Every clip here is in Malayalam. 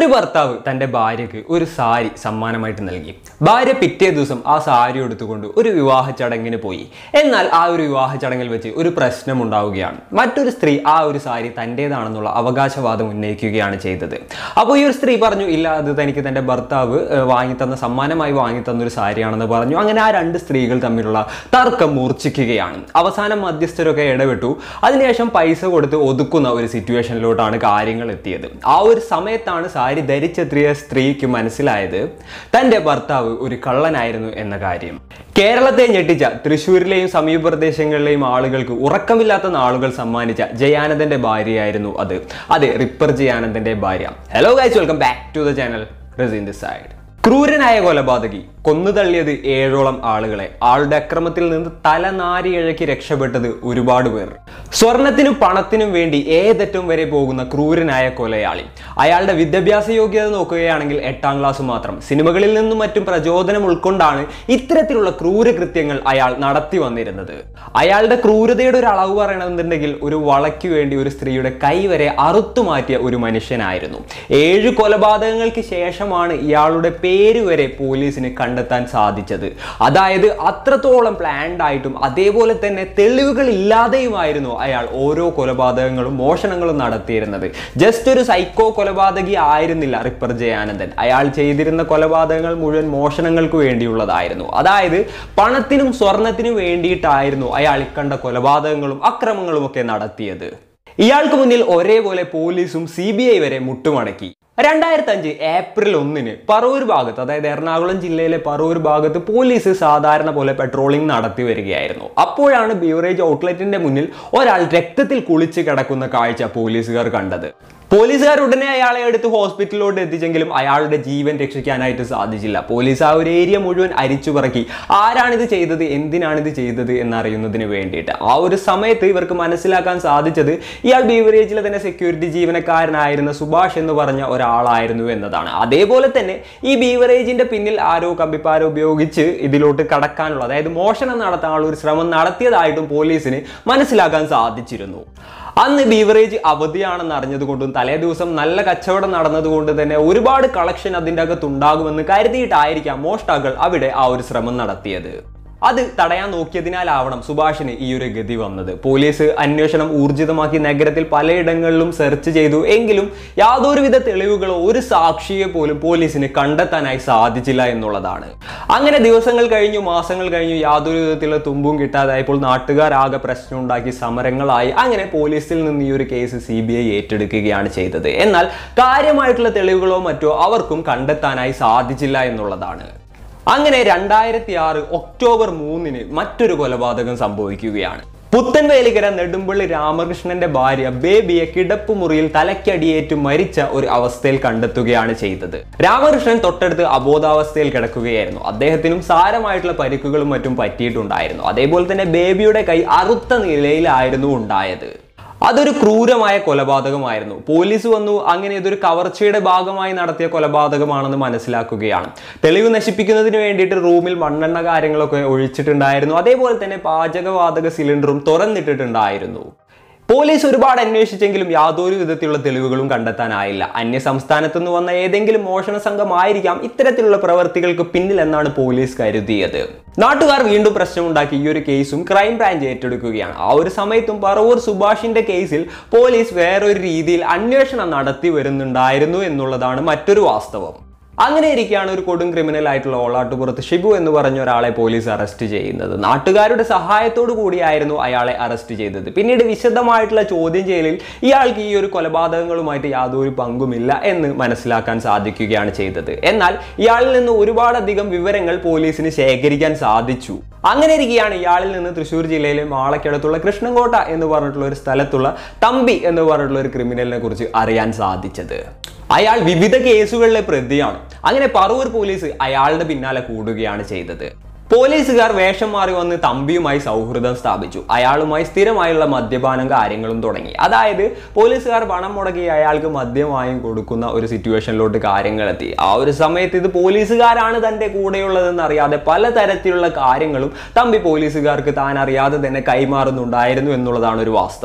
ഒരു ഭർത്താവ് തന്റെ ഭാര്യയ്ക്ക് ഒരു സാരി സമ്മാനമായിട്ട് നൽകി ഭാര്യ പിറ്റേ ദിവസം ആ സാരി എടുത്തുകൊണ്ട് ഒരു വിവാഹ ചടങ്ങിന് പോയി എന്നാൽ ആ ഒരു വിവാഹ ചടങ്ങിൽ വെച്ച് ഒരു പ്രശ്നം ഉണ്ടാവുകയാണ് മറ്റൊരു സ്ത്രീ ആ ഒരു സാരി തൻ്റെതാണെന്നുള്ള അവകാശവാദം ഉന്നയിക്കുകയാണ് ചെയ്തത് അപ്പോൾ ഈ ഒരു സ്ത്രീ പറഞ്ഞു ഇല്ല അത് തനിക്ക് തന്റെ ഭർത്താവ് ഏഹ്, വാങ്ങിത്തന്ന സമ്മാനമായി വാങ്ങിത്തന്ന ഒരു സാരിയാണെന്ന് പറഞ്ഞു അങ്ങനെ ആ രണ്ട് സ്ത്രീകൾ തമ്മിലുള്ള തർക്കം മൂർച്ഛിക്കുകയാണ് അവസാനം മധ്യസ്ഥരൊക്കെ ഇടപെട്ടു അതിനുശേഷം പൈസ കൊടുത്ത് ഒതുക്കുന്ന ഒരു സിറ്റുവേഷനിലോട്ടാണ് കാര്യങ്ങൾ എത്തിയത് ആ ഒരു സമയത്താണ് സാരി ധരിച്ചെത്തിയ സ്ത്രീക്ക് മനസ്സിലായത് തന്റെ ഭർത്താവ് ഒരു കള്ളനായിരുന്നു എന്ന കാര്യം കേരളത്തെ ഞെട്ടിച്ച തൃശ്ശൂരിലെയും സമീപ പ്രദേശങ്ങളിലെയും ആളുകൾക്ക് ഉറക്കമില്ലാത്ത നാളുകൾ സമ്മാനിച്ച ജയാനന്ദന്റെ ഭാര്യയായിരുന്നു അത് അതെ റിപ്പർ ജയാനന്ദന്റെ ഭാര്യ hello guys welcome back to the channel Razin the side ക്രൂരനായ കൊലപാതകി കൊന്നു തള്ളിയത് ഏഴോളം ആളുകളെ ആളുടെ അക്രമത്തിൽ നിന്ന് തലനാരി ഇഴക്കി രക്ഷപ്പെട്ടത് ഒരുപാട് പേർ സ്വർണത്തിനും പണത്തിനും വേണ്ടി ഏതറ്റം വരെ പോകുന്ന ക്രൂരനായ കൊലയാളി അയാളുടെ വിദ്യാഭ്യാസ യോഗ്യത നോക്കുകയാണെങ്കിൽ എട്ടാം ക്ലാസ് മാത്രം സിനിമകളിൽ നിന്നും മറ്റും പ്രചോദനം ഉൾക്കൊണ്ടാണ് ഇത്തരത്തിലുള്ള ക്രൂരകൃത്യങ്ങൾ അയാൾ നടത്തി വന്നിരുന്നത് അയാളുടെ ക്രൂരതയുടെ ഒരു അളവ് പറയണമെന്നുണ്ടെങ്കിൽ ഒരു വളയ്ക്ക് വേണ്ടി ഒരു സ്ത്രീയുടെ കൈ വരെ അറുത്തു മാറ്റിയ ഒരു മനുഷ്യനായിരുന്നു ഏഴ് കൊലപാതകങ്ങൾക്ക് ശേഷമാണ് ഇയാളുടെ പേര് വരെ പോലീസിന് കണ്ടെത്താൻ സാധിച്ചത് അതായത് അത്രത്തോളം പ്ലാൻഡ് ആയിട്ടും അതേപോലെ തന്നെ തെളിവുകൾ ഇല്ലാതെയുമായിരുന്നു അയാൾ ഓരോ കൊലപാതകങ്ങളും മോഷണങ്ങളും നടത്തിയിരുന്നത് ജസ്റ്റ് ഒരു സൈക്കോ കൊലപാതകി ആയിരുന്നില്ല റിപ്പർ ജയാനന്ദൻ അയാൾ ചെയ്തിരുന്ന കൊലപാതകങ്ങൾ മുഴുവൻ മോഷണങ്ങൾക്ക് വേണ്ടിയുള്ളതായിരുന്നു അതായത് പണത്തിനും സ്വർണത്തിനും വേണ്ടിയിട്ടായിരുന്നു അയാൾ ഇക്കണ്ട കൊലപാതകങ്ങളും അക്രമങ്ങളും ഒക്കെ നടത്തിയത് ഇയാൾക്ക് മുന്നിൽ ഒരേപോലെ പോലീസും സി ബി ഐ വരെ മുട്ടുമടക്കി രണ്ടായിരത്തി അഞ്ച് ഏപ്രിൽ ഒന്നിന് പറവൂർ ഭാഗത്ത് അതായത് എറണാകുളം ജില്ലയിലെ പറവൂർ ഭാഗത്ത് പോലീസ് സാധാരണ പോലെ പെട്രോളിംഗ് നടത്തി വരികയായിരുന്നു അപ്പോഴാണ് ബീവറേജ് ഔട്ട്ലെറ്റിന്റെ മുന്നിൽ ഒരാൾ രക്തത്തിൽ കുളിച്ച് കിടക്കുന്ന കാഴ്ച പോലീസുകാർ കണ്ടത് പോലീസുകാർ ഉടനെ അയാളെ എടുത്ത് ഹോസ്പിറ്റലിലോട്ട് എത്തിച്ചെങ്കിലും അയാളുടെ ജീവൻ രക്ഷിക്കാനായിട്ട് സാധിച്ചില്ല പോലീസ് ആ ഒരു ഏരിയ മുഴുവൻ അരിച്ചു പറക്കി ആരാണിത് ചെയ്തത് എന്തിനാണിത് ചെയ്തത് എന്നറിയുന്നതിന് വേണ്ടിയിട്ട് ആ ഒരു സമയത്ത് ഇവർക്ക് മനസ്സിലാക്കാൻ സാധിച്ചത് ഇയാൾ ബീവറേജിലെ തന്നെ സെക്യൂരിറ്റി ജീവനക്കാരനായിരുന്ന സുഭാഷ് എന്ന് പറഞ്ഞ ഒരാളായിരുന്നു എന്നതാണ് അതേപോലെ തന്നെ ഈ ബീവറേജിന്റെ പിന്നിൽ ആരോ കമ്പിപ്പാരോ ഉപയോഗിച്ച് ഇതിലോട്ട് കടക്കാനുള്ള അതായത് മോഷണം നടത്താനുള്ള ഒരു ശ്രമം നടത്തിയതായിട്ടും പോലീസിന് മനസ്സിലാക്കാൻ സാധിച്ചിരുന്നു അന്ന് ബീവറേജ് അവധിയാണെന്ന് അറിഞ്ഞതുകൊണ്ടും തലേ ദിവസം നല്ല കച്ചവടം നടന്നതുകൊണ്ട് തന്നെ ഒരുപാട് കളക്ഷൻ അതിൻ്റെ അകത്തുണ്ടാകുമെന്ന് കരുതിയിട്ടായിരിക്കാം മോഷ്ടാക്കൾ അവിടെ ആ ഒരു ശ്രമം നടത്തിയത് അത് തടയാൻ നോക്കിയതിനാലാവണം സുഭാഷിന് ഈ ഒരു ഗതി വന്നത് പോലീസ് അന്വേഷണം ഊർജിതമാക്കി നഗരത്തിൽ പലയിടങ്ങളിലും സെർച്ച് ചെയ്തു എങ്കിലും യാതൊരുവിധ തെളിവുകളോ ഒരു സാക്ഷിയെ പോലും പോലീസിന് കണ്ടെത്താനായി സാധിച്ചില്ല എന്നുള്ളതാണ് അങ്ങനെ ദിവസങ്ങൾ കഴിഞ്ഞു മാസങ്ങൾ കഴിഞ്ഞു യാതൊരു വിധത്തിലുള്ള തുമ്പും കിട്ടാതായപ്പോൾ നാട്ടുകാരാകെ പ്രശ്നം ഉണ്ടാക്കി സമരങ്ങളായി അങ്ങനെ പോലീസിൽ നിന്ന് ഈ ഒരു കേസ് സി ബി ഐ ഏറ്റെടുക്കുകയാണ് ചെയ്തത് എന്നാൽ കാര്യമായിട്ടുള്ള തെളിവുകളോ മറ്റോ അവർക്കും കണ്ടെത്താനായി സാധിച്ചില്ല എന്നുള്ളതാണ് അങ്ങനെ രണ്ടായിരത്തി ആറ് ഒക്ടോബർ മൂന്നിന് മറ്റൊരു കൊലപാതകം സംഭവിക്കുകയാണ് പുത്തൻവേലിക്കര നെടുമ്പള്ളി രാമകൃഷ്ണന്റെ ഭാര്യ ബേബിയെ കിടപ്പുമുറിയിൽ തലയ്ക്കടിയേറ്റ് മരിച്ച ഒരു അവസ്ഥയിൽ കണ്ടെത്തുകയാണ് ചെയ്തത് രാമകൃഷ്ണൻ തൊട്ടടുത്ത് അബോധാവസ്ഥയിൽ കിടക്കുകയായിരുന്നു അദ്ദേഹത്തിനും സാരമായിട്ടുള്ള പരിക്കുകളും മറ്റും പറ്റിയിട്ടുണ്ടായിരുന്നു അതേപോലെ തന്നെ ബേബിയുടെ കൈ അറുത്ത നിലയിലായിരുന്നു ഉണ്ടായത് അതൊരു ക്രൂരമായ കൊലപാതകമായിരുന്നു പോലീസ് വന്നു അങ്ങനെ ഇതൊരു കവർച്ചയുടെ ഭാഗമായി നടത്തിയ കൊലപാതകമാണെന്ന് മനസ്സിലാക്കുകയാണ് തെളിവ് നശിപ്പിക്കുന്നതിന് വേണ്ടിയിട്ട് റൂമിൽ മണ്ണെണ്ണ കാര്യങ്ങളൊക്കെ ഒഴിച്ചിട്ടുണ്ടായിരുന്നു അതേപോലെ തന്നെ പാചകവാതക സിലിണ്ടറും തുറന്നിട്ടിട്ടുണ്ടായിരുന്നു പോലീസ് ഒരുപാട് അന്വേഷിച്ചെങ്കിലും യാതൊരു വിധത്തിലുള്ള തെളിവുകളും കണ്ടെത്താനായില്ല അന്യ സംസ്ഥാനത്തു നിന്ന് വന്ന ഏതെങ്കിലും മോഷണ സംഘമായിരിക്കാം ഇത്തരത്തിലുള്ള പ്രവർത്തികൾക്ക് പിന്നിൽ എന്നാണ് പോലീസ് കരുതിയത് നാട്ടുകാർ വീണ്ടും പ്രശ്നമുണ്ടാക്കി ഈ ഒരു കേസും ക്രൈം ബ്രാഞ്ച് ഏറ്റെടുക്കുകയാണ് ആ ഒരു സമയത്തും പറവൂർ സുഭാഷിന്റെ കേസിൽ പോലീസ് വേറൊരു രീതിയിൽ അന്വേഷണം നടത്തി വരുന്നുണ്ടായിരുന്നു എന്നുള്ളതാണ് മറ്റൊരു വാസ്തവം അങ്ങനെ ഇരിക്കുകയാണ് ഒരു കൊടും ക്രിമിനൽ ആയിട്ടുള്ള ഓളാട്ടുപുറത്ത് ഷിബു എന്ന് പറഞ്ഞ ഒരാളെ പോലീസ് അറസ്റ്റ് ചെയ്യുന്നത് നാട്ടുകാരുടെ സഹായത്തോടു കൂടിയായിരുന്നു അയാളെ അറസ്റ്റ് ചെയ്തത് പിന്നീട് വിശദമായിട്ടുള്ള ചോദ്യം ചെയ്യലിൽ ഇയാൾക്ക് ഈ ഒരു കൊലപാതകങ്ങളുമായിട്ട് യാതൊരു പങ്കുമില്ല എന്ന് മനസ്സിലാക്കാൻ സാധിക്കുകയാണ് ചെയ്തത് എന്നാൽ ഇയാളിൽ നിന്ന് ഒരുപാടധികം വിവരങ്ങൾ പോലീസിന് ശേഖരിക്കാൻ സാധിച്ചു അങ്ങനെ ഇരിക്കുകയാണ് ഇയാളിൽ നിന്ന് തൃശ്ശൂർ ജില്ലയിലെ മാളക്കടുത്തുള്ള കൃഷ്ണൻകോട്ട എന്ന് പറഞ്ഞിട്ടുള്ള ഒരു സ്ഥലത്തുള്ള തമ്പി എന്ന് പറഞ്ഞിട്ടുള്ള ഒരു ക്രിമിനലിനെ കുറിച്ച് അറിയാൻ സാധിച്ചത് അയാൾ വിവിധ കേസുകളിലെ പ്രതിയാണ് അങ്ങനെ പറവൂർ പോലീസ് അയാളുടെ പിന്നാലെ കൂടുകയാണ് ചെയ്തത് പോലീസുകാർ വേഷം മാറി വന്ന് തമ്പിയുമായി സൗഹൃദം സ്ഥാപിച്ചു അയാളുമായി സ്ഥിരമായുള്ള മദ്യപാനം കാര്യങ്ങളും തുടങ്ങി അതായത് പോലീസുകാർ പണം മുടക്കി അയാൾക്ക് മദ്യമായും കൊടുക്കുന്ന ഒരു സിറ്റുവേഷനിലോട്ട് കാര്യങ്ങൾ എത്തി ആ ഒരു സമയത്ത് ഇത് പോലീസുകാരാണ് തൻ്റെ കൂടെയുള്ളതെന്ന് അറിയാതെ പലതരത്തിലുള്ള കാര്യങ്ങളും തമ്പി പോലീസുകാർക്ക് താൻ അറിയാതെ തന്നെ കൈമാറുന്നുണ്ടായിരുന്നു എന്നുള്ളതാണ് ഒരു വാസ്തവം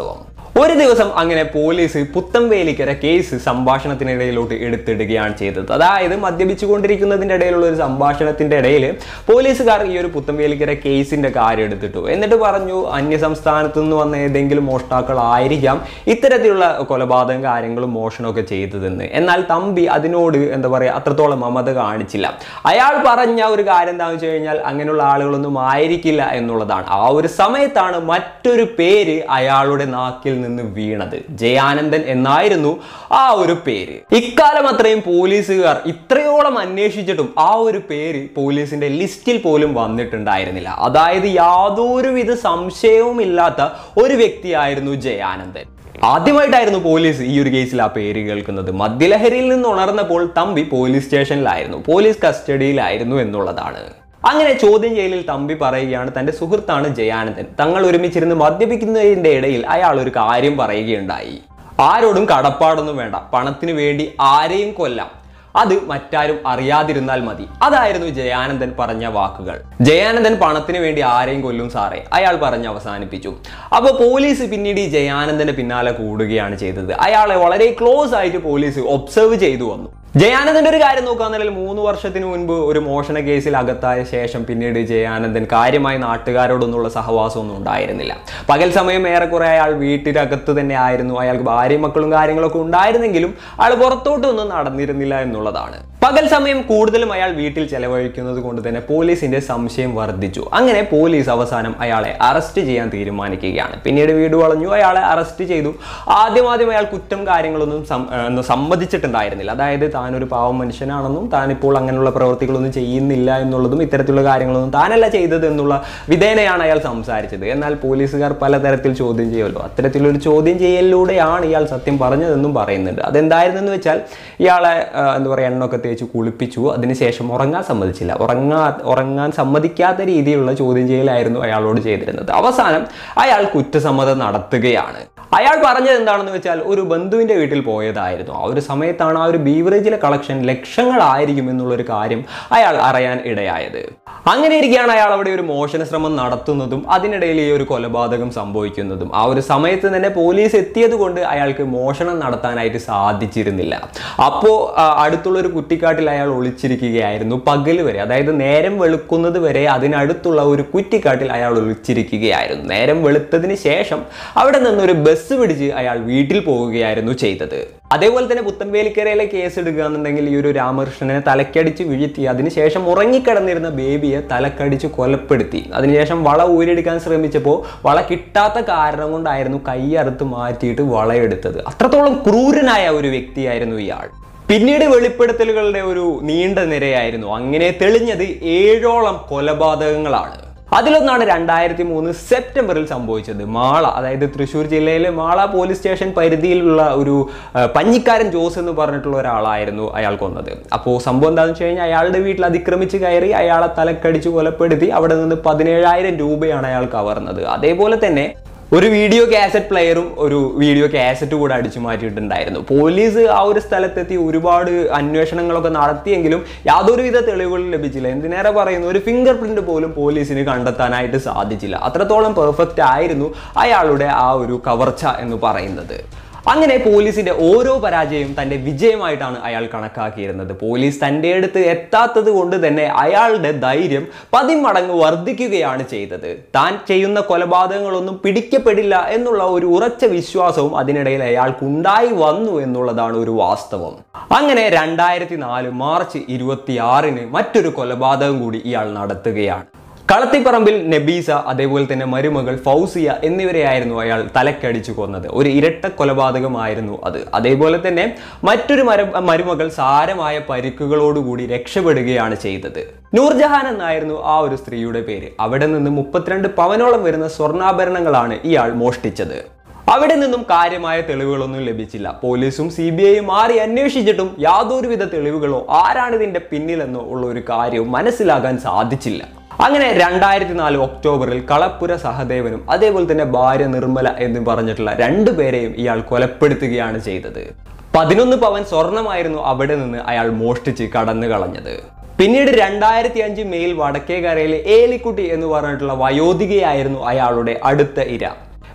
ഒരു ദിവസം അങ്ങനെ പോലീസ് പുത്തംവേലിക്കര കേസ് സംഭാഷണത്തിനിടയിലോട്ട് എടുത്തിടുകയാണ് ചെയ്തത് അതായത് മദ്യപിച്ചുകൊണ്ടിരിക്കുന്നതിന്റെ ഇടയിലുള്ള ഒരു സംഭാഷണത്തിന്റെ ഇടയിൽ പോലീസുകാർ ഈ ഒരു പുത്തംവേലിക്കര കേസിന്റെ കാര്യം എടുത്തിട്ടു എന്നിട്ട് പറഞ്ഞു അന്യ സംസ്ഥാനത്തു നിന്ന് വന്ന ഏതെങ്കിലും മോഷ്ടാക്കളായിരിക്കാം ഇത്തരത്തിലുള്ള കൊലപാതകം കാര്യങ്ങളും മോഷണമൊക്കെ ചെയ്തതെന്ന് എന്നാൽ തമ്പി അതിനോട് എന്താ പറയുക അത്രത്തോളം മമത കാണിച്ചില്ല അയാൾ പറഞ്ഞ ഒരു കാര്യം എന്താണെന്ന് വെച്ച് കഴിഞ്ഞാൽ അങ്ങനെയുള്ള ആളുകളൊന്നും ആയിരിക്കില്ല എന്നുള്ളതാണ് ആ ഒരു സമയത്താണ് മറ്റൊരു പേര് അയാളുടെ നാക്കിൽ നിന്ന് വീണത് ജയാനന്ദൻ എന്നായിരുന്നു ആ ഒരു പേര് ഇക്കാലം അത്രയും പോലീസുകാർ ഇത്രയോളം അന്വേഷിച്ചിട്ടും ആ ഒരു പേര് പോലീസിന്റെ ലിസ്റ്റിൽ പോലും വന്നിട്ടുണ്ടായിരുന്നില്ല അതായത് യാതൊരുവിധ സംശയവുമില്ലാത്ത ഒരു വ്യക്തിയായിരുന്നു ജയാനന്ദൻ ആദ്യമായിട്ടായിരുന്നു പോലീസ് ഈ ഒരു കേസിൽ ആ പേര് കേൾക്കുന്നത് മദ്യലഹരിയിൽ നിന്ന് ഉണർന്നപ്പോൾ തമ്പി പോലീസ് സ്റ്റേഷനിലായിരുന്നു പോലീസ് കസ്റ്റഡിയിലായിരുന്നു എന്നുള്ളതാണ് അങ്ങനെ ചോദ്യം ചെയ്യലിൽ തമ്പി പറയുകയാണ് തന്റെ സുഹൃത്താണ് ജയാനന്ദൻ തങ്ങൾ ഒരുമിച്ചിരുന്ന് മദ്യപിക്കുന്നതിന്റെ ഇടയിൽ അയാൾ ഒരു കാര്യം പറയുകയുണ്ടായി ആരോടും കടപ്പാടൊന്നും വേണ്ട പണത്തിന് വേണ്ടി ആരെയും കൊല്ലാം അത് മറ്റാരും അറിയാതിരുന്നാൽ മതി അതായിരുന്നു ജയാനന്ദൻ പറഞ്ഞ വാക്കുകൾ ജയാനന്ദൻ പണത്തിന് വേണ്ടി ആരെയും കൊല്ലും സാറേ അയാൾ പറഞ്ഞ് അവസാനിപ്പിച്ചു അപ്പോൾ പോലീസ് പിന്നീട് ഈ ജയാനന്ദന്റെ പിന്നാലെ കൂടുകയാണ് ചെയ്തത് അയാളെ വളരെ ക്ലോസ് ആയിട്ട് പോലീസ് ഒബ്സർവ് ചെയ്തു വന്നു ജയാനന്ദന്റെ ഒരു കാര്യം നോക്കുകയാണെങ്കിൽ മൂന്ന് വർഷത്തിന് മുൻപ് ഒരു മോഷണ കേസിൽ അകത്തായ ശേഷം പിന്നീട് ജയാനന്ദൻ കാര്യമായി നാട്ടുകാരോടൊന്നുള്ള സഹവാസമൊന്നും ഉണ്ടായിരുന്നില്ല പകൽ സമയം ഏറെക്കുറെ അയാൾ വീട്ടിനകത്ത് തന്നെ ആയിരുന്നു അയാൾക്ക് ഭാര്യയും മക്കളും കാര്യങ്ങളൊക്കെ ഉണ്ടായിരുന്നെങ്കിലും അയാൾ പുറത്തോട്ടൊന്നും നടന്നിരുന്നില്ല എന്നുള്ളതാണ് പകൽ സമയം കൂടുതലും അയാൾ വീട്ടിൽ ചെലവഴിക്കുന്നത് കൊണ്ട് തന്നെ പോലീസിന്റെ സംശയം വർദ്ധിച്ചു അങ്ങനെ പോലീസ് അവസാനം അയാളെ അറസ്റ്റ് ചെയ്യാൻ തീരുമാനിക്കുകയാണ് പിന്നീട് വീട് വളഞ്ഞു അയാളെ അറസ്റ്റ് ചെയ്തു ആദ്യം ആദ്യം അയാൾ കുറ്റം കാര്യങ്ങളൊന്നും സം- ഏർ ഒന്നും സമ്മതിച്ചിട്ടുണ്ടായിരുന്നില്ല അതായത് താനൊരു പാവം മനുഷ്യനാണെന്നും താനിപ്പോൾ അങ്ങനെയുള്ള പ്രവൃത്തികളൊന്നും ചെയ്യുന്നില്ല എന്നുള്ളതും ഇത്തരത്തിലുള്ള കാര്യങ്ങളൊന്നും താനല്ല ചെയ്തത് എന്നുള്ള വിധേനയാണ് അയാൾ സംസാരിച്ചത് എന്നാൽ പോലീസുകാർ പലതരത്തിൽ ചോദ്യം ചെയ്യുമല്ലോ അത്തരത്തിലൊരു ചോദ്യം ചെയ്യലിലൂടെയാണ് ഇയാൾ സത്യം പറഞ്ഞതെന്നും പറയുന്നുണ്ട് അതെന്തായിരുന്നെന്ന് വെച്ചാൽ ഇയാളെ ആ, എന്താ പറയുക എണ്ണൊക്കെ തേച്ച് കുളിപ്പിച്ചു അതിനുശേഷം ഉറങ്ങാൻ സമ്മതിച്ചില്ല ഉറങ്ങാ ഉറങ്ങാൻ സമ്മതിക്കാത്ത രീതിയിലുള്ള ചോദ്യം ചെയ്യലായിരുന്നു അയാളോട് ചെയ്തിരുന്നത് അവസാനം അയാൾ കുറ്റസമ്മതം നടത്തുകയാണ് അയാൾ പറഞ്ഞത് എന്താണെന്ന് വെച്ചാൽ ഒരു ബന്ധുവിന്റെ വീട്ടിൽ പോയതായിരുന്നു ആ ഒരു സമയത്താണ് ആ ഒരു ബീവറേജിലെ കളക്ഷൻ ലക്ഷങ്ങളായിരിക്കും എന്നുള്ളൊരു കാര്യം അയാൾ അറിയാൻ ഇടയായത് അങ്ങനെ ഇരിക്കുകയാണ് അയാൾ അവിടെ ഒരു മോഷണ ശ്രമം നടത്തുന്നതും അതിനിടയിൽ ഈ ഒരു കൊലപാതകം സംഭവിക്കുന്നതും ആ ഒരു സമയത്ത് തന്നെ പോലീസ് എത്തിയത് കൊണ്ട് അയാൾക്ക് മോഷണം നടത്താനായിട്ട് സാധിച്ചിരുന്നില്ല അപ്പോൾ അടുത്തുള്ള ഒരു കുറ്റിക്കാട്ടിൽ അയാൾ ഒളിച്ചിരിക്കുകയായിരുന്നു പകല് വരെ അതായത് നേരം വെളുക്കുന്നത് വരെ അതിനടുത്തുള്ള ഒരു കുറ്റിക്കാട്ടിൽ അയാൾ ഒളിച്ചിരിക്കുകയായിരുന്നു നേരം വെളുത്തതിന് ശേഷം അവിടെ നിന്നൊരു ബസ് പിടിച്ച് അയാൾ വീട്ടിൽ പോവുകയായിരുന്നു ചെയ്തത് അതേപോലെ തന്നെ പുത്തൻവേലിക്കരയിലെ കേസ് എടുക്കുക എന്നുണ്ടെങ്കിൽ ഈ ഒരു രാമകൃഷ്ണനെ തലക്കടിച്ച് വീഴ്ത്തി അതിനുശേഷം ഉറങ്ങിക്കിടന്നിരുന്ന ബേബിയെ തലക്കടിച്ച് കൊലപ്പെടുത്തി അതിനുശേഷം വള ഊരിയെടുക്കാൻ ശ്രമിച്ചപ്പോൾ വള കിട്ടാത്ത കാരണം കൊണ്ടായിരുന്നു കൈ അറുത്ത് മാറ്റിയിട്ട് വളയെടുത്തത് അത്രത്തോളം ക്രൂരനായ ഒരു വ്യക്തിയായിരുന്നു ഇയാൾ പിന്നീട് വെളിപ്പെടുത്തലുകളുടെ ഒരു നീണ്ട നിരയായിരുന്നു അങ്ങനെ തെളിഞ്ഞത് ഏഴോളം കൊലപാതകങ്ങളാണ് അതിലൊന്നാണ് രണ്ടായിരത്തി മൂന്ന് സെപ്റ്റംബറിൽ സംഭവിച്ചത് മാള അതായത് തൃശ്ശൂർ ജില്ലയിലെ മാള പോലീസ് സ്റ്റേഷൻ പരിധിയിലുള്ള ഒരു ആ, പഞ്ഞിക്കാരൻ ജോസ് എന്ന് പറഞ്ഞിട്ടുള്ള ഒരാളായിരുന്നു അയാൾ കൊന്നത് അപ്പോൾ സംഭവം എന്താണെന്ന് വെച്ച് കഴിഞ്ഞാൽ അയാളുടെ വീട്ടിൽ അതിക്രമിച്ച് കയറി അയാളെ തലക്കടിച്ച് കൊലപ്പെടുത്തി അവിടെ നിന്ന് പതിനേഴായിരം രൂപയാണ് അയാൾ കവർന്നത് അതേപോലെ തന്നെ ഒരു വീഡിയോ കാസറ്റ് പ്ലെയറും ഒരു വീഡിയോ കാസറ്റ് കൂടെ അടിച്ചു മാറ്റിയിട്ടുണ്ടായിരുന്നു പോലീസ് ആ ഒരു സ്ഥലത്തെത്തി ഒരുപാട് അന്വേഷണങ്ങളൊക്കെ നടത്തിയെങ്കിലും യാതൊരുവിധ തെളിവുകളും ലഭിച്ചില്ല എന്തിനേറെ പറയുന്നു ഒരു ഫിംഗർ പ്രിന്റ് പോലും പോലീസിന് കണ്ടെത്താനായിട്ട് സാധിച്ചില്ല അത്രത്തോളം പെർഫെക്റ്റ് ആയിരുന്നു അയാളുടെ ആ ഒരു കവർച്ച എന്ന് പറയുന്നത് അങ്ങനെ പോലീസിന്റെ ഓരോ പരാജയവും തന്റെ വിജയമായിട്ടാണ് അയാൾ കണക്കാക്കിയിരുന്നത് പോലീസ് തന്റെ അടുത്ത് എത്താത്തത് കൊണ്ട് തന്നെ അയാളുടെ ധൈര്യം പതിമടങ്ങ് വർദ്ധിക്കുകയാണ് ചെയ്തത് താൻ ചെയ്യുന്ന കൊലപാതകങ്ങളൊന്നും പിടിക്കപ്പെടില്ല എന്നുള്ള ഒരു ഉറച്ച വിശ്വാസവും അതിനിടയിൽ അയാൾക്കുണ്ടായി വന്നു എന്നുള്ളതാണ് ഒരു വാസ്തവം അങ്ങനെ രണ്ടായിരത്തി നാല് മാർച്ച് ഇരുപത്തിയാറിന് മറ്റൊരു കൊലപാതകം കൂടി ഇയാൾ നടത്തുകയാണ് കളത്തിപ്പറമ്പിൽ നബീസ അതേപോലെ തന്നെ മരുമകൾ ഫൗസിയ എന്നിവരെയായിരുന്നു അയാൾ തലക്കടിച്ചു കൊന്നത് ഒരു ഇരട്ട കൊലപാതകമായിരുന്നു അത് അതേപോലെ തന്നെ മറ്റൊരു മര മരുമകൾ സാരമായ പരിക്കുകളോടുകൂടി രക്ഷപ്പെടുകയാണ് ചെയ്തത് നൂർജഹാൻ എന്നായിരുന്നു ആ ഒരു സ്ത്രീയുടെ പേര് അവിടെ നിന്ന് മുപ്പത്തിരണ്ട് പവനോളം വരുന്ന സ്വർണ്ണാഭരണങ്ങളാണ് ഇയാൾ മോഷ്ടിച്ചത് അവിടെ നിന്നും കാര്യമായ തെളിവുകളൊന്നും ലഭിച്ചില്ല പോലീസും സി ബി ഐയും മാറി അന്വേഷിച്ചിട്ടും യാതൊരുവിധ തെളിവുകളോ ആരാണ് ഇതിന്റെ പിന്നിലെന്നോ ഉള്ള ഒരു കാര്യവും മനസ്സിലാക്കാൻ സാധിച്ചില്ല അങ്ങനെ രണ്ടായിരത്തി നാല് ഒക്ടോബറിൽ കളപ്പുര സഹദേവനും അതേപോലെ തന്നെ ഭാര്യ നിർമ്മല എന്ന് പറഞ്ഞിട്ടുള്ള രണ്ടു പേരെയും ഇയാൾ കൊലപ്പെടുത്തുകയാണ് ചെയ്തത് പതിനൊന്ന് പവൻ സ്വർണമായിരുന്നു അവിടെ നിന്ന് അയാൾ മോഷ്ടിച്ച് കടന്നു കളഞ്ഞത് പിന്നീട് രണ്ടായിരത്തി അഞ്ച് മെയിൽ വടക്കേക്കരയിലെ ഏലിക്കുട്ടി എന്ന് പറഞ്ഞിട്ടുള്ള വയോധികയായിരുന്നു അയാളുടെ അടുത്ത ഇര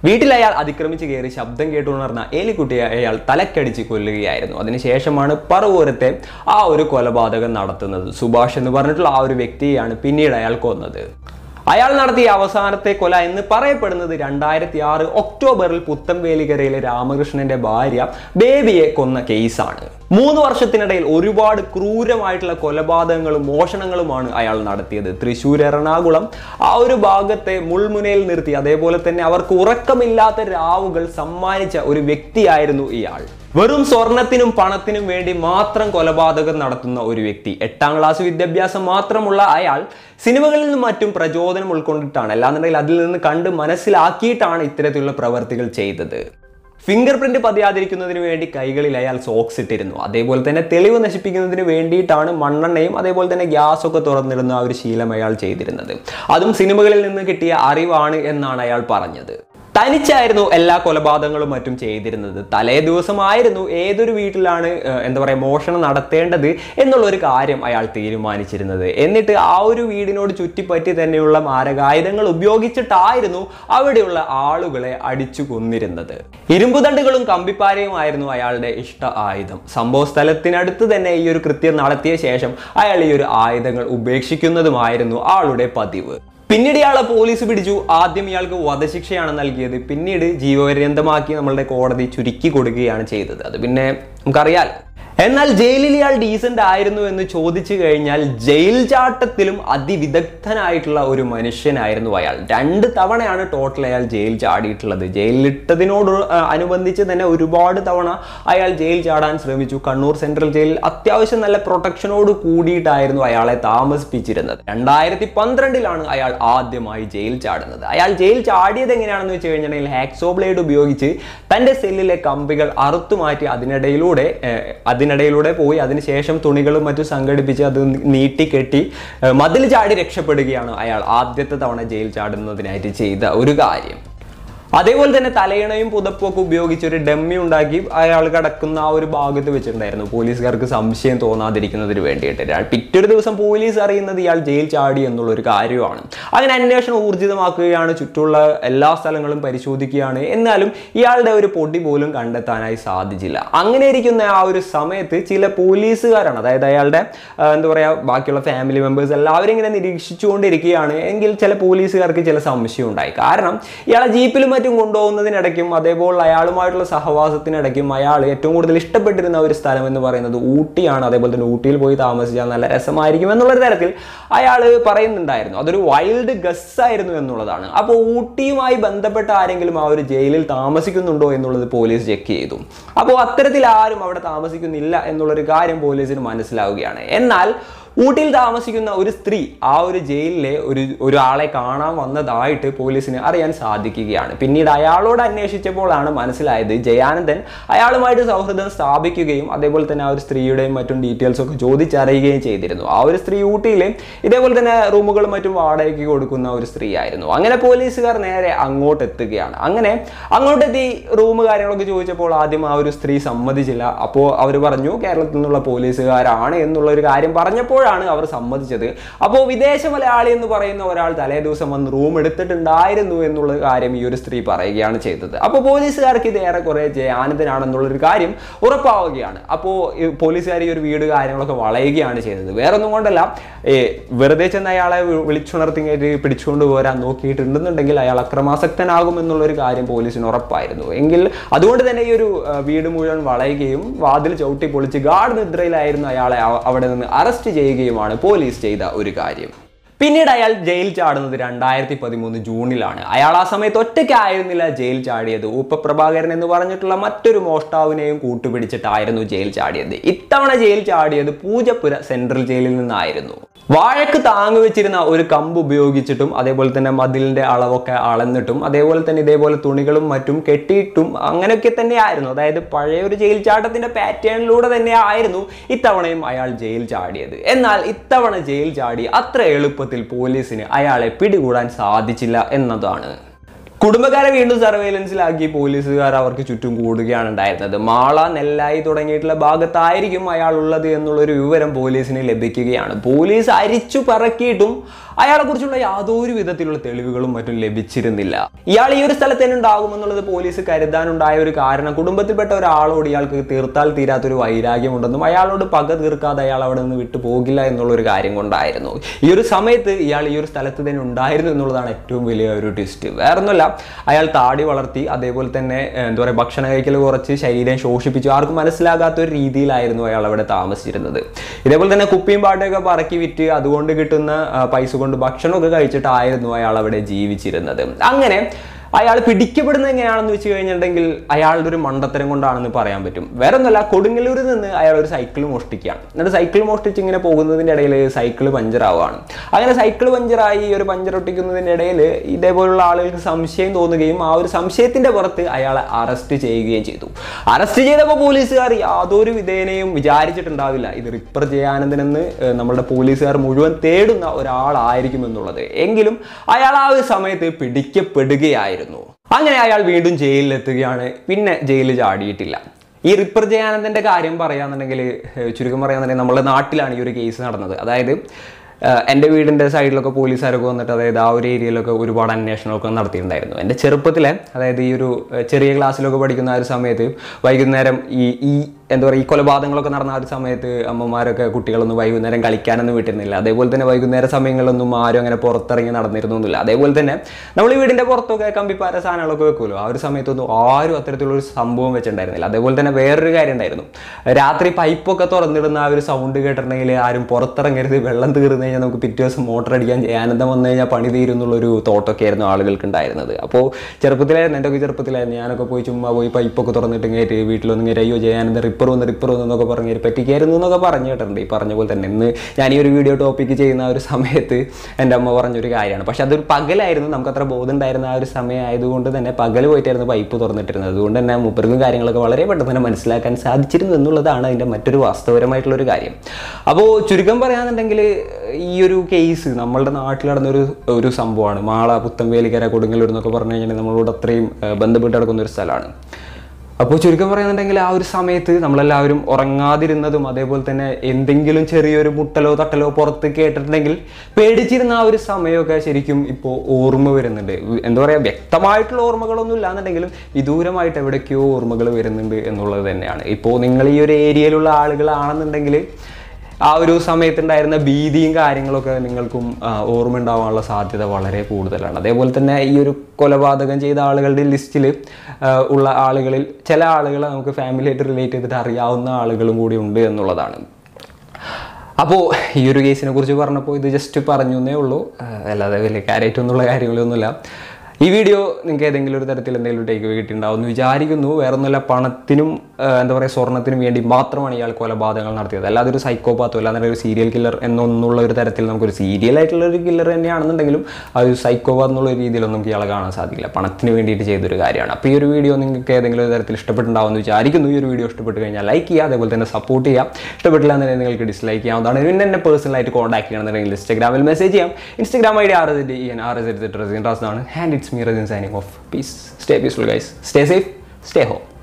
വീട്ടിൽ അയാൾ അതിക്രമിച്ച് കയറി ശബ്ദം കേട്ടുണർന്ന ഏലിക്കുട്ടിയെ അയാൾ തലക്കടിച്ച് കൊല്ലുകയായിരുന്നു അതിനുശേഷമാണ് പറവൂരത്തെ ആ ഒരു കൊലപാതകം നടത്തുന്നത് സുഭാഷ് എന്ന് പറഞ്ഞിട്ടുള്ള ആ ഒരു വ്യക്തിയെയാണ് പിന്നീട് അയാൾ കൊന്നത് അയാൾ നടത്തിയ അവസാനത്തെ കൊല എന്ന് പറയപ്പെടുന്നത് രണ്ടായിരത്തി ആറ് ഒക്ടോബറിൽ പുത്തംവേലിക്കരയിലെ രാമകൃഷ്ണന്റെ ഭാര്യ ബേബിയെ കൊന്ന കേസാണ് മൂന്ന് വർഷത്തിനിടയിൽ ഒരുപാട് ക്രൂരമായിട്ടുള്ള കൊലപാതകങ്ങളും മോഷണങ്ങളുമാണ് അയാൾ നടത്തിയത് തൃശ്ശൂർ എറണാകുളം ആ ഒരു ഭാഗത്തെ മുൾമുനയിൽ നിർത്തി അതേപോലെ തന്നെ അവർക്ക് ഉറക്കമില്ലാത്ത രാവുകൾ സമ്മാനിച്ച ഒരു വ്യക്തിയായിരുന്നു ഇയാൾ വെറും സ്വർണത്തിനും പണത്തിനും വേണ്ടി മാത്രം കൊലപാതകം നടത്തുന്ന ഒരു വ്യക്തി എട്ടാം ക്ലാസ് വിദ്യാഭ്യാസം മാത്രമുള്ള അയാൾ സിനിമകളിൽ നിന്നും മറ്റും പ്രചോദനം ഉൾക്കൊണ്ടിട്ടാണ് അല്ലാന്നുണ്ടെങ്കിൽ അതിൽ നിന്ന് കണ്ട് മനസ്സിലാക്കിയിട്ടാണ് ഇത്തരത്തിലുള്ള പ്രവർത്തികൾ ചെയ്തത് ഫിംഗർ പ്രിന്റ് പതിയാതിരിക്കുന്നതിന് വേണ്ടി കൈകളിൽ അയാൾ സോക്സ് ഇട്ടിരുന്നു അതേപോലെ തന്നെ തെളിവ് നശിപ്പിക്കുന്നതിന് വേണ്ടിയിട്ടാണ് മണ്ണെണ്ണയും അതേപോലെ തന്നെ ഗ്യാസ് ഒക്കെ തുറന്നിടുന്ന ആ ഒരു ശീലം അയാൾ ചെയ്തിരുന്നത് അതും സിനിമകളിൽ നിന്ന് കിട്ടിയ അറിവാണ് എന്നാണ് അയാൾ പറഞ്ഞത് തനിച്ചായിരുന്നു എല്ലാ കൊലപാതകങ്ങളും മറ്റും ചെയ്തിരുന്നത് തലേ ദിവസമായിരുന്നു ഏതൊരു വീട്ടിലാണ് ഏഹ്, എന്താ പറയുക മോഷണം നടത്തേണ്ടത് എന്നുള്ള ഒരു കാര്യം അയാൾ തീരുമാനിച്ചിരുന്നത് എന്നിട്ട് ആ ഒരു വീടിനോട് ചുറ്റിപ്പറ്റി തന്നെയുള്ള മാരകായുധങ്ങൾ ഉപയോഗിച്ചിട്ടായിരുന്നു അവിടെയുള്ള ആളുകളെ അടിച്ചു കൊന്നിരുന്നത് ഇരുമ്പുതണ്ടുകളും കമ്പിപ്പാരയുമായിരുന്നു അയാളുടെ ഇഷ്ട ആയുധം സംഭവ സ്ഥലത്തിനടുത്ത് തന്നെ ഈ ഒരു കൃത്യം നടത്തിയ ശേഷം അയാൾ ഈ ഒരു ആയുധങ്ങൾ ഉപേക്ഷിക്കുന്നതുമായിരുന്നു ആളുടെ പതിവ് പിന്നീട് ഇയാളെ പോലീസ് പിടിച്ചു ആദ്യം ഇയാൾക്ക് വധശിക്ഷയാണ് നൽകിയത് പിന്നീട് ജീവപര്യന്തമാക്കി നമ്മളുടെ കോടതി ചുരുക്കി കൊടുക്കുകയാണ് ചെയ്തത് അത് പിന്നെ നമുക്കറിയാലോ എന്നാൽ ജയിലിൽ ഇയാൾ ഡീസന്റ് ആയിരുന്നു എന്ന് ചോദിച്ചു കഴിഞ്ഞാൽ ജയിൽ ചാട്ടത്തിലും അതിവിദഗ്ധനായിട്ടുള്ള ഒരു മനുഷ്യനായിരുന്നു അയാൾ രണ്ട് തവണയാണ് ടോട്ടൽ അയാൾ ജയിൽ ചാടിയിട്ടുള്ളത് ജയിലിലിട്ടതിനോട് ആ, അനുബന്ധിച്ച് തന്നെ ഒരുപാട് തവണ അയാൾ ജയിൽ ചാടാൻ ശ്രമിച്ചു കണ്ണൂർ സെൻട്രൽ ജയിലിൽ അത്യാവശ്യം നല്ല പ്രൊട്ടക്ഷനോട് കൂടിയിട്ടായിരുന്നു അയാളെ താമസിപ്പിച്ചിരുന്നത് രണ്ടായിരത്തി പന്ത്രണ്ടിലാണ് അയാൾ ആദ്യമായി ജയിൽ ചാടുന്നത് അയാൾ ജയിൽ ചാടിയത് എങ്ങനെയാണെന്ന് വെച്ച് കഴിഞ്ഞിട്ടുണ്ടെങ്കിൽ ഹാക്സോ ബ്ലേഡ് ഉപയോഗിച്ച് തന്റെ സെല്ലിലെ കമ്പികൾ അറുത്തു മാറ്റി അതിനിടയിലൂടെ ഏഹ്, അതിനിടയിലൂടെ പോയി അതിനുശേഷം തുണികളും മറ്റും സംഘടിപ്പിച്ച് അത് നീട്ടി കെട്ടി ഏഹ്, മതിൽ ചാടി രക്ഷപ്പെടുകയാണ് അയാൾ ആദ്യത്തെ തവണ ജയിൽ ചാടുന്നതിനായിട്ട് ചെയ്ത ഒരു കാര്യം അതേപോലെ തന്നെ തലയിണയും പുതപ്പും ഒക്കെ ഉപയോഗിച്ച് ഒരു ഡമ്മി ഉണ്ടാക്കി അയാൾ കിടക്കുന്ന ആ ഒരു ഭാഗത്ത് വെച്ചിട്ടുണ്ടായിരുന്നു പോലീസുകാർക്ക് സംശയം തോന്നാതിരിക്കുന്നതിന് വേണ്ടിയിട്ട് അയാൾ പിറ്റൊരു ദിവസം പോലീസ് അറിയുന്നത് ഇയാൾ ജയിൽ ചാടി എന്നുള്ള ഒരു കാര്യമാണ് അങ്ങനെ അന്വേഷണം ഊർജിതമാക്കുകയാണ് ചുറ്റുമുള്ള എല്ലാ സ്ഥലങ്ങളും പരിശോധിക്കുകയാണ് എന്നാലും ഇയാളുടെ ഒരു പൊടി പോലും കണ്ടെത്താനായി സാധിച്ചില്ല അങ്ങനെ ഇരിക്കുന്ന ആ ഒരു സമയത്ത് ചില പോലീസുകാരാണ് അതായത് അയാളുടെ ആ, എന്താ പറയുക ബാക്കിയുള്ള ഫാമിലി മെമ്പേഴ്സ് എല്ലാവരും ഇങ്ങനെ നിരീക്ഷിച്ചുകൊണ്ടിരിക്കുകയാണ് എങ്കിൽ ചില പോലീസുകാർക്ക് ചില സംശയം ഉണ്ടായി കാരണം ഇയാളെ ജീപ്പിലും മറ്റും കൊണ്ടുപോകുന്നതിനിടയ്ക്കും അതേപോലെ അയാളുമായിട്ടുള്ള സഹവാസത്തിനിടയ്ക്കും അയാൾ ഏറ്റവും കൂടുതൽ ഇഷ്ടപ്പെട്ടിരുന്ന ഒരു സ്ഥലം എന്ന് പറയുന്നത് ഊട്ടിയാണ് അതേപോലെ തന്നെ ഊട്ടിയിൽ പോയി താമസിച്ചാൽ നല്ല രസമായിരിക്കും എന്നുള്ളൊരു തരത്തിൽ അയാൾ പറയുന്നുണ്ടായിരുന്നു അതൊരു വൈൽഡ് ഗസ് ആയിരുന്നു എന്നുള്ളതാണ് അപ്പോൾ ഊട്ടിയുമായി ബന്ധപ്പെട്ട ആരെങ്കിലും ആ ഒരു ജയിലിൽ താമസിക്കുന്നുണ്ടോ എന്നുള്ളത് പോലീസ് ചെക്ക് ചെയ്തു അപ്പോൾ അത്തരത്തിൽ ആരും അവിടെ താമസിക്കുന്നില്ല എന്നുള്ളൊരു കാര്യം പോലീസിന് മനസ്സിലാവുകയാണ് എന്നാൽ ഊട്ടിയിൽ താമസിക്കുന്ന ഒരു സ്ത്രീ ആ ഒരു ജയിലിലെ ഒരു ഒരാളെ കാണാൻ വന്നതായിട്ട് പോലീസിന് അറിയാൻ സാധിക്കുകയാണ് പിന്നീട് അയാളോട് അന്വേഷിച്ചപ്പോഴാണ് മനസ്സിലായത് ജയാനന്ദൻ അയാളുമായിട്ട് സൗഹൃദം സ്ഥാപിക്കുകയും അതേപോലെ തന്നെ ആ ഒരു സ്ത്രീയുടെയും മറ്റും ഡീറ്റെയിൽസ് ഒക്കെ ചോദിച്ചറിയുകയും ചെയ്തിരുന്നു ആ ഒരു സ്ത്രീ ഊട്ടിയിൽ ഇതേപോലെ തന്നെ റൂമുകളും മറ്റും വാടകയ്ക്ക് കൊടുക്കുന്ന ഒരു സ്ത്രീ ആയിരുന്നു അങ്ങനെ പോലീസുകാർ നേരെ അങ്ങോട്ട് എത്തുകയാണ് അങ്ങനെ അങ്ങോട്ടെത്തി റൂം കാര്യങ്ങളൊക്കെ ചോദിച്ചപ്പോൾ ആദ്യം ആ ഒരു സ്ത്രീ സമ്മതിച്ചില്ല അപ്പോൾ അവർ പറഞ്ഞു കേരളത്തിൽ നിന്നുള്ള പോലീസുകാരാണ് എന്നുള്ള ഒരു കാര്യം പറഞ്ഞപ്പോഴാണ് അവർ സമ്മതിച്ചത് അപ്പോൾ വിദേശ മലയാളി എന്ന് പറയുന്ന ഒരാൾ തലേ ദിവസം വന്ന് റൂം എടുത്തിട്ടുണ്ടായിരുന്നു എന്നുള്ള കാര്യം ഈ ഒരു സ്ത്രീ പറയുകയാണ് ചെയ്തത് അപ്പോൾ പോലീസുകാർക്ക് ഇത് ഏറെക്കുറെ ജയാനന്ദനാണെന്നുള്ളൊരു കാര്യം ഉറപ്പാവുകയാണ് അപ്പോൾ ഈ പോലീസുകാർ ഈ ഒരു വീട് കാര്യങ്ങളൊക്കെ വളയുകയാണ് ചെയ്തത് വേറൊന്നും കൊണ്ടല്ല ഏ, വെറുതെ ചെന്ന് അയാളെ വി- വിളിച്ചുണർത്തി കയറ്റി പിടിച്ചുകൊണ്ട് പോരാൻ നോക്കിയിട്ടുണ്ടെന്നുണ്ടെങ്കിൽ അയാൾ അക്രമാസക്തനാകും എന്നുള്ളൊരു കാര്യം പോലീസിന് ഉറപ്പായിരുന്നു എങ്കിൽ അതുകൊണ്ട് തന്നെ ഈ ഒരു ആ, വീട് മുഴുവൻ വളയുകയും വാതിൽ ചവിട്ടി പൊളിച്ച് ഗാർഡ് നിദ്രയിലായിരുന്നു അയാളെ അവ- അവിടെ നിന്ന് അറസ്റ്റ് ചെയ്യുകയുമാണ് പോലീസ് ചെയ്ത ഒരു കാര്യം പിന്നീട് അയാൾ ജയിൽ ചാടുന്നത് രണ്ടായിരത്തി പതിമൂന്ന് ജൂണിലാണ് അയാൾ ആ സമയത്ത് ഒറ്റയ്ക്കായിരുന്നില്ല ജയിൽ ചാടിയത് ഊപ്പ പ്രഭാകരൻ എന്ന് പറഞ്ഞിട്ടുള്ള മറ്റൊരു മോഷ്ടാവിനെയും കൂട്ടുപിടിച്ചിട്ടായിരുന്നു ജയിൽ ചാടിയത് ഇത്തവണ ജയിൽ ചാടിയത് പൂജപ്പുര സെൻട്രൽ ജയിലിൽ നിന്നായിരുന്നു വാഴക്ക് താങ്ങു വെച്ചിരുന്ന ഒരു കമ്പ് ഉപയോഗിച്ചിട്ടും അതേപോലെ തന്നെ മതിലിന്റെ അളവൊക്കെ അളന്നിട്ടും അതേപോലെ തന്നെ ഇതേപോലെ തുണികളും മറ്റും കെട്ടിയിട്ടും അങ്ങനെയൊക്കെ തന്നെയായിരുന്നു അതായത് പഴയ ഒരു ജയിൽ ചാട്ടത്തിന്റെ പാറ്റേണിലൂടെ തന്നെ ആയിരുന്നു ഇത്തവണയും അയാൾ ജയിൽ ചാടിയത് എന്നാൽ ഇത്തവണ ജയിൽ ചാടി അത്ര എളുപ്പത്തിൽ പോലീസിന് അയാളെ പിടികൂടാൻ സാധിച്ചില്ല എന്നതാണ് കുടുംബക്കാരെ വീണ്ടും സർവൈലൻസിലാക്കി പോലീസുകാർ അവർക്ക് ചുറ്റും കൂടുകയാണ് ഉണ്ടായിരുന്നത് മാള നെല്ലായി തുടങ്ങിയിട്ടുള്ള ഭാഗത്തായിരിക്കും അയാൾ ഉള്ളത് എന്നുള്ളൊരു വിവരം പോലീസിന് ലഭിക്കുകയാണ് പോലീസ് അരിച്ചു പറക്കിയിട്ടും അയാളെ കുറിച്ചുള്ള യാതൊരു വിധത്തിലുള്ള തെളിവുകളും മറ്റും ലഭിച്ചിരുന്നില്ല ഇയാൾ ഈ ഒരു സ്ഥലത്ത് തന്നെ ഉണ്ടാകുമെന്നുള്ളത് പോലീസ് കരുതാനുണ്ടായ ഒരു കാരണം കുടുംബത്തിൽപ്പെട്ട ഒരാളോട് ഇയാൾക്ക് തീർത്താൽ തീരാത്തൊരു വൈരാഗ്യമുണ്ടെന്നും അയാളോട് പക തീർക്കാതെ അയാൾ അവിടെ നിന്ന് വിട്ടു പോകില്ല എന്നുള്ള ഒരു കാര്യം കൊണ്ടായിരുന്നു ഈ ഒരു സമയത്ത് ഇയാൾ ഈ ഒരു സ്ഥലത്ത് തന്നെ ഉണ്ടായിരുന്നു എന്നുള്ളതാണ് ഏറ്റവും വലിയ ഒരു ട്വിസ്റ്റ് വേറൊന്നുമല്ല അയാൾ താടി വളർത്തി അതേപോലെ തന്നെ ഏഹ്, എന്താ പറയുക ഭക്ഷണം കഴിക്കൽ കുറച്ച് ശരീരം ശോഷിപ്പിച്ചു ആർക്കും മനസ്സിലാകാത്ത ഒരു രീതിയിലായിരുന്നു അയാൾ അവിടെ താമസിച്ചിരുന്നത് ഇതേപോലെ തന്നെ കുപ്പിയും പാട്ടൊക്കെ പറക്കി വിറ്റ് അതുകൊണ്ട് കിട്ടുന്ന ആ, പൈസ കൊണ്ട് ഭക്ഷണമൊക്കെ കഴിച്ചിട്ടായിരുന്നു അയാൾ അവിടെ ജീവിച്ചിരുന്നത് അങ്ങനെ അയാൾ പിടിക്കപ്പെടുന്നത് എങ്ങനെയാണെന്ന് വെച്ച് കഴിഞ്ഞിട്ടുണ്ടെങ്കിൽ അയാളുടെ ഒരു മണ്ടത്തരം കൊണ്ടാണെന്ന് പറയാൻ പറ്റും വേറെ ഒന്നുമല്ല കൊടുങ്ങല്ലൂരിൽ നിന്ന് അയാൾ ഒരു സൈക്കിൾ മോഷ്ടിക്കുകയാണ് എന്നിട്ട് സൈക്കിൾ മോഷ്ടിച്ച് ഇങ്ങനെ പോകുന്നതിൻ്റെ ഇടയിൽ സൈക്കിൾ പഞ്ചറാവുകയാണ് അങ്ങനെ സൈക്കിൾ പഞ്ചറായി ഈ ഒരു പഞ്ചർ ഒട്ടിക്കുന്നതിൻ്റെ ഇടയിൽ ഇതേപോലുള്ള ആളുകൾക്ക് സംശയം തോന്നുകയും ആ ഒരു സംശയത്തിന്റെ പുറത്ത് അയാളെ അറസ്റ്റ് ചെയ്യുകയും ചെയ്തു അറസ്റ്റ് ചെയ്തപ്പോൾ പോലീസുകാർ യാതൊരു വിധേനയും വിചാരിച്ചിട്ടുണ്ടാവില്ല ഇത് റിപ്പർ ജയാനന്ദൻ എന്ന് ഏഹ്, നമ്മളുടെ പോലീസുകാർ മുഴുവൻ തേടുന്ന ഒരാളായിരിക്കും എന്നുള്ളത് എങ്കിലും അയാൾ ആ ഒരു സമയത്ത് പിടിക്കപ്പെടുകയായിരുന്നു അങ്ങനെ അയാൾ വീണ്ടും ജയിലിലെത്തുകയാണ് പിന്നെ ജയിലിൽ ചാടിയിട്ടില്ല ഈ റിപ്പർ ജയാനന്ദന്റെ കാര്യം പറയാന്നുണ്ടെങ്കിൽ ഏഹ്, ചുരുക്കം പറയാന്നുണ്ടെങ്കിൽ നമ്മുടെ നാട്ടിലാണ് ഈ ഒരു കേസ് നടന്നത് അതായത് ഏഹ്, എൻ്റെ വീടിൻ്റെ സൈഡിലൊക്കെ പോലീസുകാരൊക്കെ വന്നിട്ട് അതായത് ആ ഒരു ഏരിയയിലൊക്കെ ഒരുപാട് അന്വേഷണമൊക്കെ നടത്തിയിട്ടുണ്ടായിരുന്നു എൻ്റെ ചെറുപ്പത്തിലെ അതായത് ഈ ഒരു ഏഹ്, ചെറിയ ക്ലാസ്സിലൊക്കെ പഠിക്കുന്ന ആ ഒരു സമയത്ത് വൈകുന്നേരം ഈ ഈ എന്താ പറയുക ഈ കൊലപാതകങ്ങളൊക്കെ നടന്ന ആ ഒരു സമയത്ത് അമ്മമാരൊക്കെ കുട്ടികളൊന്നും വൈകുന്നേരം കളിക്കാനൊന്നും വിട്ടിരുന്നില്ല അതേപോലെ തന്നെ വൈകുന്നേര സമയങ്ങളിലൊന്നും ആരും അങ്ങനെ പുറത്തിറങ്ങി നടന്നിരുന്നൊന്നുമില്ല അതേപോലെ തന്നെ നമ്മൾ ഈ വീടിൻ്റെ പുറത്തൊക്കെ കമ്പിപ്പാര സാധനങ്ങളൊക്കെ വെക്കുമല്ലോ ആ ഒരു സമയത്തൊന്നും ആരും അത്തരത്തിലുള്ള ഒരു സംഭവം വെച്ചിട്ടുണ്ടായിരുന്നില്ല അതേപോലെ തന്നെ വേറൊരു കാര്യം ഉണ്ടായിരുന്നു രാത്രി പൈപ്പൊക്കെ തുറന്നിടുന്ന ആ ഒരു സൗണ്ട് കേട്ടിട്ടുണ്ടെങ്കിൽ ആരും പുറത്തിറങ്ങരുത് വെള്ളം തീർന്നു കഴിഞ്ഞാൽ നമുക്ക് പിറ്റേ ദിവസം മോട്ടർ അടിക്കാൻ ചെയ്യാൻ ആനന്ദം വന്നു കഴിഞ്ഞാൽ പണി തീരുന്നുള്ളൊരു തോട്ടൊക്കെ ആയിരുന്നു ആളുകൾക്ക് ഉണ്ടായിരുന്നത് അപ്പോൾ ചെറുപ്പത്തിലായിരുന്നു എൻ്റെ ഒക്കെ ചെറുപ്പത്തിലായിരുന്നു ഞാനൊക്കെ പോയി ചുമ്മാ പോയി പൈപ്പൊക്കെ തുറന്നിട്ട് ഇങ്ങേറ്റ് വീട്ടിലൊന്നും ഇങ്ങനെ അയ്യോ ജയാനന്ദ റിപ്പർ വന്ന് റിപ്പർ വന്ന് എന്നൊക്കെ പറഞ്ഞ് പറ്റിക്കായിരുന്നു എന്നൊക്കെ പറഞ്ഞു കേട്ടിട്ടുണ്ട് ഈ പറഞ്ഞ പോലെ തന്നെ ഇന്ന് ഞാൻ ഈ ഒരു വീഡിയോ ടോപ്പിക്ക് ചെയ്യുന്ന ആ ഒരു സമയത്ത് എൻ്റെ അമ്മ പറഞ്ഞൊരു കാര്യമാണ് പക്ഷെ അതൊരു പകലായിരുന്നു നമുക്ക് അത്ര ബോധം ഉണ്ടായിരുന്ന ആ ഒരു സമയം ആയതുകൊണ്ട് തന്നെ പകൽ പോയിട്ടായിരുന്നു പൈപ്പ് തുറന്നിട്ടിരുന്നത് അതുകൊണ്ട് തന്നെ മൂപ്പർക്കും കാര്യങ്ങളൊക്കെ വളരെ പെട്ടെന്ന് തന്നെ മനസ്സിലാക്കാൻ സാധിച്ചിരുന്നു എന്നുള്ളതാണ് അതിൻ്റെ മറ്റൊരു വാസ്തവപരമായിട്ടുള്ള ഒരു കാര്യം അപ്പോൾ ചുരുക്കം പറയാന്നുണ്ടെങ്കിൽ ഈ ഒരു കേസ് നമ്മളുടെ നാട്ടിൽ നടന്നൊരു ഒരു സംഭവമാണ് മാള പുത്തൻവേലിക്കര കൊടുങ്ങല്ലൂർ എന്നൊക്കെ പറഞ്ഞു കഴിഞ്ഞാൽ നമ്മളോട് അത്രയും ഏഹ്, ബന്ധപ്പെട്ട് കിടക്കുന്ന ഒരു സ്ഥലമാണ് അപ്പോൾ ചുരുക്കം പറയുന്നുണ്ടെങ്കിൽ ആ ഒരു സമയത്ത് നമ്മളെല്ലാവരും ഉറങ്ങാതിരുന്നതും അതേപോലെ തന്നെ എന്തെങ്കിലും ചെറിയൊരു മുട്ടലോ തട്ടലോ പുറത്ത് കേട്ടിട്ടുണ്ടെങ്കിൽ പേടിച്ചിരുന്ന ആ ഒരു സമയമൊക്കെ ശരിക്കും ഇപ്പോൾ ഓർമ്മ വരുന്നുണ്ട് എന്താ പറയുക വ്യക്തമായിട്ടുള്ള ഓർമ്മകളൊന്നും ഇല്ലാന്നുണ്ടെങ്കിലും വിദൂരമായിട്ട് എവിടേക്കോ ഓർമ്മകൾ വരുന്നുണ്ട് എന്നുള്ളത് തന്നെയാണ് ഇപ്പോൾ നിങ്ങൾ ഈ ഒരു ഏരിയയിലുള്ള ആളുകളാണെന്നുണ്ടെങ്കിൽ ആ ഒരു സമയത്തുണ്ടായിരുന്ന ഭീതിയും കാര്യങ്ങളൊക്കെ നിങ്ങൾക്കും ആ, ഓർമ്മ ഉണ്ടാവാനുള്ള സാധ്യത വളരെ കൂടുതലാണ് അതേപോലെ തന്നെ ഈ ഒരു കൊലപാതകം ചെയ്ത ആളുകളുടെ ലിസ്റ്റിൽ ഉള്ള ആളുകളിൽ ചില ആളുകളെ നമുക്ക് ഫാമിലിയായിട്ട് റിലേറ്റ് ചെയ്തിട്ട് അറിയാവുന്ന ആളുകളും കൂടി ഉണ്ട് എന്നുള്ളതാണ് അപ്പോൾ ഈ ഒരു കേസിനെ കുറിച്ച് പറഞ്ഞപ്പോൾ ഇത് ജസ്റ്റ് പറഞ്ഞു എന്നേ ഉള്ളൂ ആ, അല്ലാതെ വലിയ കാര്യമായിട്ടൊന്നുള്ള കാര്യങ്ങളൊന്നുമില്ല ഈ വീഡിയോ നിങ്ങൾക്ക് ഏതെങ്കിലും ഒരു തരത്തിൽ എന്തെങ്കിലും ടേക്ക് അവേ കിട്ടിയിട്ടുണ്ടാവും എന്ന് വിചാരിക്കുന്നു വേറെ ഒന്നുമില്ല പണത്തിനും ആ, എന്താ പറയുക സ്വർണത്തിനും വേണ്ടി മാത്രമാണ് ഇയാൾ കൊലപാതകങ്ങൾ നടത്തിയത് അല്ലാതെ ഒരു സൈക്കോപാത്തോ അല്ലാതെ ഒരു സീരിയൽ കില്ലർ എന്നൊന്നുള്ള ഒരു തരത്തിൽ നമുക്കൊരു സീരിയൽ ആയിട്ടുള്ള ഒരു കില്ലർ തന്നെയാണെന്നുണ്ടെങ്കിലും ആ ഒരു സൈക്കോപാത്ത് എന്നുള്ള രീതിയിലൊന്നും നമുക്ക് ഇയാളെ കാണാൻ സാധിക്കില്ല പണത്തിന് വേണ്ടിയിട്ട് ചെയ്തൊരു കാര്യമാണ് അപ്പോൾ ഈ ഒരു വീഡിയോ നിങ്ങൾക്ക് ഏതെങ്കിലും ഒരു തരത്തിൽ ഇഷ്ടപ്പെട്ടുണ്ടാവും എന്ന് വിചാരിക്കുന്നു ഈ ഒരു വീഡിയോ ഇഷ്ടപ്പെട്ട് കഴിഞ്ഞാൽ ലൈക്ക് ചെയ്യുക അതേപോലെ തന്നെ സപ്പോർട്ട് ചെയ്യുക ഇഷ്ടപ്പെട്ടില്ല എന്നുണ്ടെങ്കിൽ നിങ്ങൾക്ക് ഡിസ്ലൈക്ക് ചെയ്യാവുന്നതാണ് പിന്നെ എന്നെ പേഴ്സണലായിട്ട് കോൺടാക്ട് ചെയ്യണമെന്നുണ്ടെങ്കിൽ ഇൻസ്റ്റാഗ്രാമിൽ മെസ്സേജ് ചെയ്യാം Instagram I D R S D N R S എഡ് റസിൻ റാസ് ആണ് and it's me Razin signing off peace stay peaceful guys stay safe stay home